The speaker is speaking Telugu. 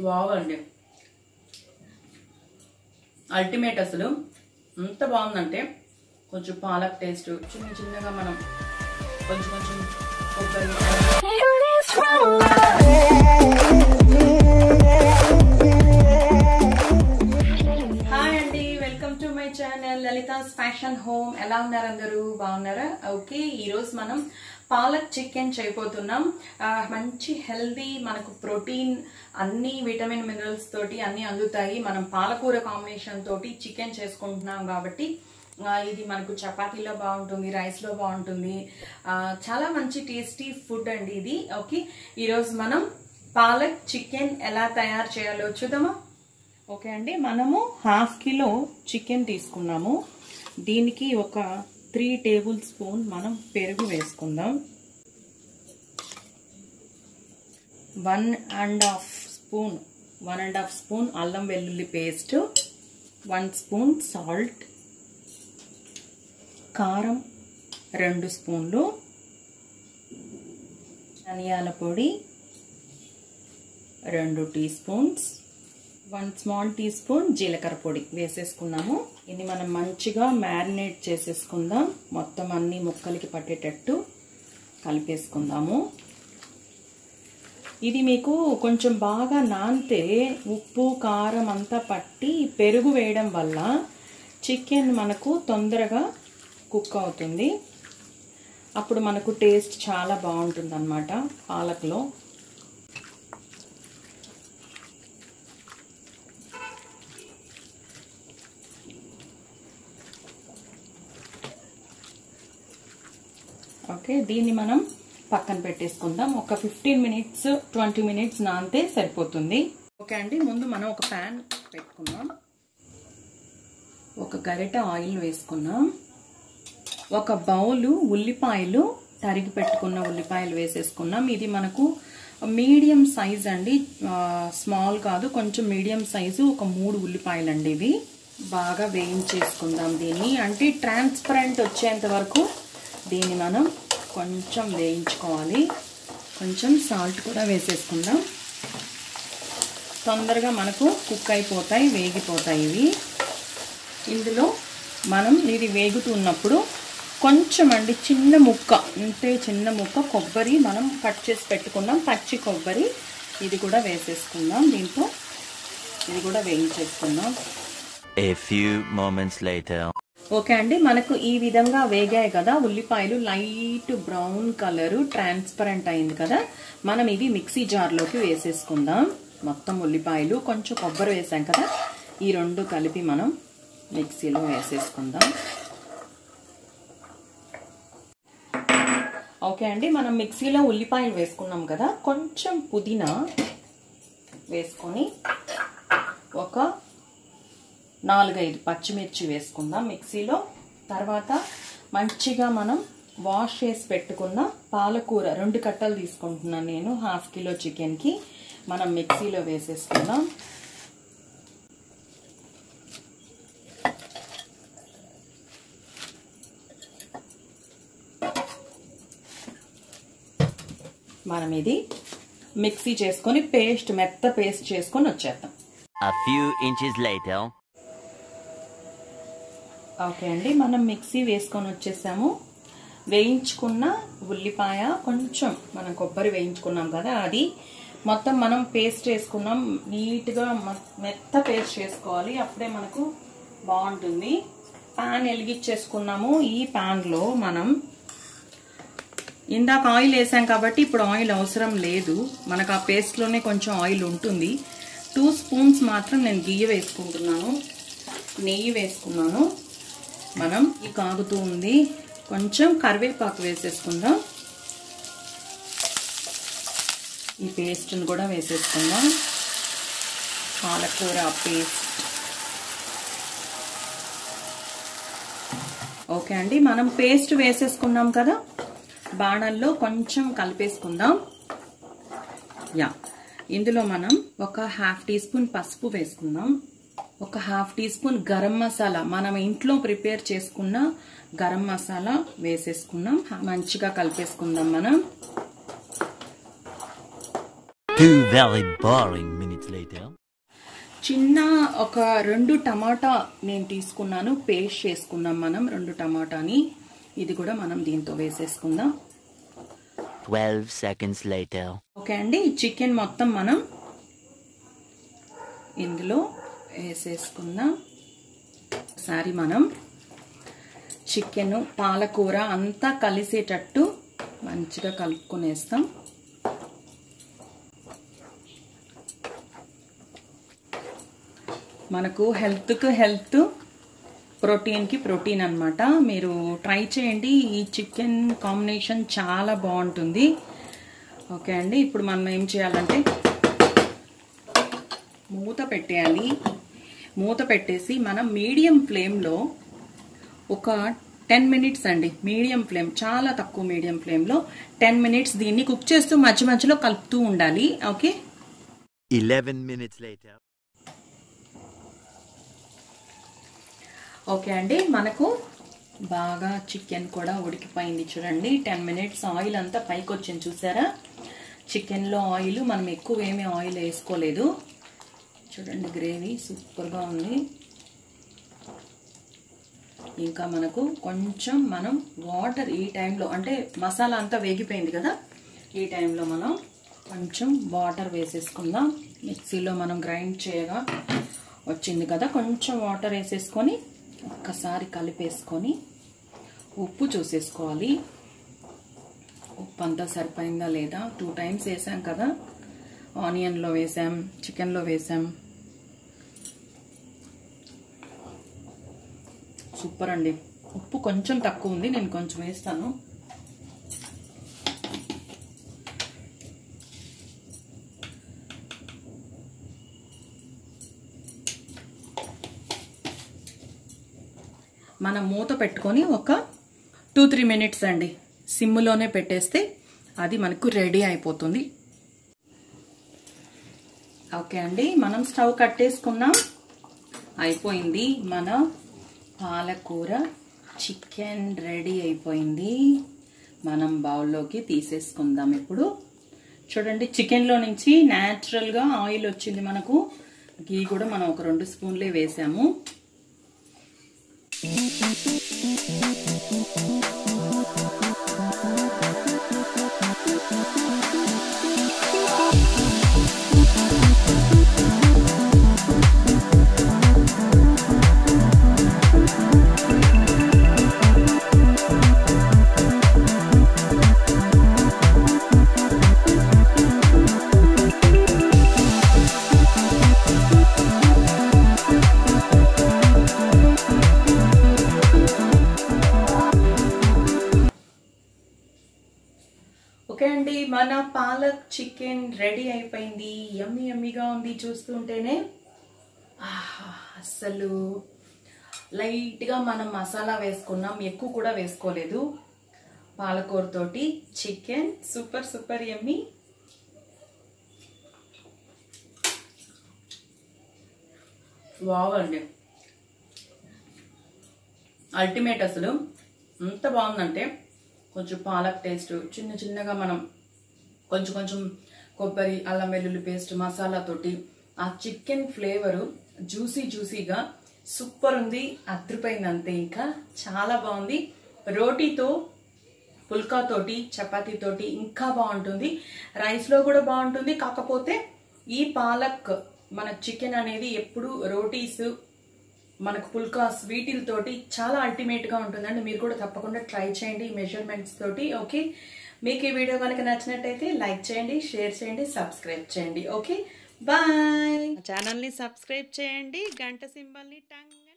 వావ్ అండి అల్టిమేట్ అసలు ఎంత బాగుందంటే కొంచెం పాలక్ టేస్ట్ చిన్న చిన్నగా మనం కొంచెం కొంచెం కొబ్బరి హాయ్ అండి welcome to my channel Lalitha's fashion home ఎలా ఉన్నారు అందరూ బాగున్నారా ఓకే ఈరోజు మనం పాలక్ చికెన్ చేయబోతున్నాం ఆ, మంచి హెల్దీ మనకు ప్రోటీన్ అన్ని విటమిన్ మినరల్స్ తోటి అన్ని అందుతాయి మనం పాలకూర కాంబినేషన్ తోటి చికెన్ చేసుకుంటున్నాం కాబట్టి ఆ, ఇది మనకు చపాతీలో బాగుంటుంది రైస్లో బాగుంటుంది ఆ, చాలా మంచి టేస్టీ ఫుడ్ అండి ఇది ఓకే ఈరోజు మనం పాలక్ చికెన్ ఎలా తయారు చేయాలో చూద్దామా ఓకే అండి మనము హాఫ్ కిలో చికెన్ తీసుకున్నాము దీనికి ఒక త్రీ టేబుల్ స్పూన్ మనం పెరుగు వేసుకుందాం one and half spoon one and half spoon అల్లం వెల్లుల్లి పేస్ట్ వన్ స్పూన్ సాల్ట్ కారం రెండు స్పూన్లు ధనియాల పొడి రెండు tea spoons one small tea spoon జీలకర్ర పొడి వేసేసుకున్నాము ఇది మనం మంచిగా మ్యారినేట్ చేసేసుకుందాం మొత్తం అన్ని ముక్కలకి పట్టేటట్టు కలిపేసుకుందాము ఇది మీకు కొంచెం బాగా నానితే ఉప్పు కారం అంతా పట్టి పెరుగు వేయడం వల్ల చికెన్ మనకు తొందరగా కుక్ అవుతుంది అప్పుడు మనకు టేస్ట్ చాలా బాగుంటుంది అనమాట పాలక్లో ఓకే దీన్ని మనం పక్కన పెట్టేసుకుందాం ఒక ఫిఫ్టీన్ మినిట్స్ ట్వంటీ మినిట్స్ నానితే సరిపోతుంది ఓకే అండి ముందు మనం ఒక ప్యాన్ పెట్టుకుందాం ఒక గరిట ఆయిల్ వేసుకున్నాం ఒక బౌలు ఉల్లిపాయలు తరిగి పెట్టుకున్న ఉల్లిపాయలు వేసేసుకున్నాం ఇది మనకు మీడియం సైజ్ అండి స్మాల్ కాదు కొంచెం మీడియం సైజు ఒక మూడు ఉల్లిపాయలు అండి ఇవి బాగా వేయించేసుకుందాం దీన్ని అంటే ట్రాన్స్పరెంట్ వచ్చేంత వరకు దీన్ని మనం కొంచెం వేయించుకోవాలి కొంచెం సాల్ట్ కూడా వేసేసుకుందాం తొందరగా మనకు కుక్ అయిపోతాయి వేగిపోతాయి ఇవి ఇందులో మనం ఇది వేగుతున్నప్పుడు కొంచెం అండి చిన్న ముక్క అంటే చిన్న ముక్క కొబ్బరి మనం కట్ చేసి పెట్టుకున్నాం పచ్చి కొబ్బరి ఇది కూడా వేసేసుకుందాం దీంతో ఇది కూడా వేయించేసుకుందాం A few moments later. Okay అండి మనకు ఈ విధంగా వేగాయి కదా ఉల్లిపాయలు లైట్ బ్రౌన్ కలర్ ట్రాన్స్పరెంట్ అయింది కదా మనం ఇది మిక్సీ జార్లోకి వేసేసుకుందాం మొత్తం ఉల్లిపాయలు కొంచెం కొబ్బరి వేసాం కదా ఈ రెండు కలిపి మనం మిక్సీలో వేసేసుకుందాం ఓకే అండి మనం మిక్సీలో ఉల్లిపాయలు వేసుకున్నాం కదా కొంచెం పుదీనా వేసుకొని ఒక నాలుగైదు పచ్చిమిర్చి వేసుకుందాం మిక్సీలో తర్వాత మంచిగా మనం వాష్ చేసి పెట్టుకున్న పాలకూర రెండు కట్టలు తీసుకుంటున్నాను నేను హాఫ్ కిలో చికెన్కి మనం మిక్సీలో వేసేసుకుందాం మనం ఇది మిక్సీ చేసుకొని పేస్ట్ మెత్త పేస్ట్ చేసుకొని వచ్చేద్దాం A few inches later. Okay అండి మనం మిక్సీ వేసుకొని వచ్చేసాము వేయించుకున్న ఉల్లిపాయ కొంచెం మనం కొబ్బరి వేయించుకున్నాం కదా అది మొత్తం మనం పేస్ట్ వేసుకున్నాం నీట్గా మెత్త పేస్ట్ చేసుకోవాలి అప్పుడే మనకు బాగుంటుంది పాన్ వెలిగించేసుకున్నాము ఈ పాన్లో మనం ఇందాక ఆయిల్ వేసాం కాబట్టి ఇప్పుడు ఆయిల్ అవసరం లేదు మనకు ఆ పేస్ట్లోనే కొంచెం ఆయిల్ ఉంటుంది టూ స్పూన్స్ మాత్రం నేను గియ్య వేసుకుంటున్నాను నెయ్యి వేసుకున్నాను మనం ఈ కాగుతూ ఉంది కొంచెం కరివేపాకు వేసేసుకుందాం ఈ పేస్ట్ని కూడా వేసేసుకుందాం పాలకూర పేస్ట్ ఓకే అండి మనం పేస్ట్ వేసేసుకున్నాం కదా బాణల్లో కొంచెం కలిపేసుకుందాం యా ఇందులో మనం ఒక హాఫ్ టీ స్పూన్ పసుపు వేసుకుందాం ఒక half tea spoon garam masala మనం ఇంట్లో ప్రిపేర్ చేసుకున్న గరం మసాలా వేసేసుకున్నాం మంచిగా కలిపేసుకుందాం మనం Two very boring minutes later. చిన్న ఒక రెండు టమాటా నేను తీసుకున్నాను పేస్ట్ చేసుకున్నాం మనం రెండు టమాటాని ఇది కూడా మనం దీంతో వేసేసుకుందాం 12 seconds later. ఓకే అండి ఈ చికెన్ మొత్తం మనం ఇందులో వేసేసుకుందాం ఒకసారి మనం చికెన్ పాలకూర అంతా కలిసేటట్టు మంచిగా కలుపుకునేస్తాం మనకు హెల్త్కి హెల్త్ ప్రోటీన్కి ప్రోటీన్ అన్నమాట మీరు ట్రై చేయండి ఈ చికెన్ కాంబినేషన్ చాలా బాగుంటుంది ఓకే అండి ఇప్పుడు మనం ఏం చేయాలంటే మూత పెట్టేయాలి మూత పెట్టేసి మనం మీడియం ఫ్లేమ్లో ఒక టెన్ మినిట్స్ అండి మీడియం ఫ్లేమ్ చాలా తక్కువ మీడియం ఫ్లేమ్లో టెన్ మినిట్స్ దీన్ని కుక్ చేస్తూ మధ్య మధ్యలో కలుపుతూ ఉండాలి ఓకే 11 minutes later. ఓకే అండి మనకు బాగా చికెన్ కూడా ఉడికిపోయింది చూడండి టెన్ మినిట్స్ ఆయిల్ అంతా పైకి వచ్చింది చూసారా చికెన్లో ఆయిల్ మనం ఎక్కువ ఏమీ ఆయిల్ వేసుకోలేదు చూడండి గ్రేవీ సూపర్గా ఉంది ఇంకా మనకు కొంచెం మనం వాటర్ ఈ టైంలో అంటే మసాలా అంతా వేగిపోయింది కదా ఈ టైంలో మనం కొంచెం వాటర్ వేసేసుకుందాం మిక్సీలో మనం గ్రైండ్ చేయగా వచ్చింది కదా కొంచెం వాటర్ వేసేసుకొని ఒక్కసారి కలిపేసుకొని ఉప్పు చూసేసుకోవాలి ఉప్పు అంతా సరిపోయిందా లేదా టూ టైమ్స్ వేసాం కదా ఆనియన్లో వేసాం చికెన్లో వేసాం సూపర్ అండి ఉప్పు కొంచెం తక్కువ ఉంది నేను కొంచెం వేస్తాను మనం మూత పెట్టుకొని ఒక టూ త్రీ మినిట్స్ అండి సిమ్లోనే పెట్టేస్తే అది మనకు రెడీ అయిపోతుంది ఓకే అండి మనం స్టవ్ కట్టేసుకున్నాం అయిపోయింది మన పాలకూర చికెన్ రెడీ అయిపోయింది మనం బౌల్లోకి తీసేసుకుందాం ఇప్పుడు చూడండి చికెన్లో నుంచి న్యాచురల్గా ఆయిల్ వచ్చింది మనకు గీ కూడా మనం ఒక రెండు స్పూన్లే వేసాము ఓకే అండి మన పాలక్ చికెన్ రెడీ అయిపోయింది యమ్మీ యమ్మీగా ఉంది చూస్తుంటేనే ఆహా, అస్సలు లైట్గా మనం మసాలా వేసుకున్నాం ఎక్కువ కూడా వేసుకోలేదు పాలకూర తోటి చికెన్ సూపర్ సూపర్ యమ్మీ బాగుంది అల్టిమేట్ అసలు ఎంత బాగుందంటే కొంచెం పాలక్ టేస్ట్ చిన్న చిన్నగా మనం కొంచెం కొంచెం కొబ్బరి అల్లం వెల్లుల్లి పేస్ట్ మసాలా తోటి ఆ చికెన్ ఫ్లేవరు జ్యూసీ జ్యూసీగా సూపర్ ఉంది అదిరిపోయింది అంతే ఇంకా చాలా బాగుంది రోటీతో పుల్కా తోటి చపాతీ తోటి ఇంకా బాగుంటుంది రైస్లో కూడా బాగుంటుంది కాకపోతే ఈ పాలక్ మన చికెన్ అనేది ఎప్పుడు రోటీస్ మనకు పుల్కాస్ వీటితోటి చాలా అల్టిమేట్ గా ఉంటుందండి మీరు కూడా తప్పకుండా ట్రై చేయండి ఈ మెజర్మెంట్స్ తోటి ఓకే మీకు ఈ వీడియో కనుక నచ్చినట్టయితే లైక్ చేయండి షేర్ చేయండి సబ్స్క్రైబ్ చేయండి ఓకే బాయ్ ఛానల్ని సబ్స్క్రైబ్ చేయండి గంట సింబల్ని టంగ్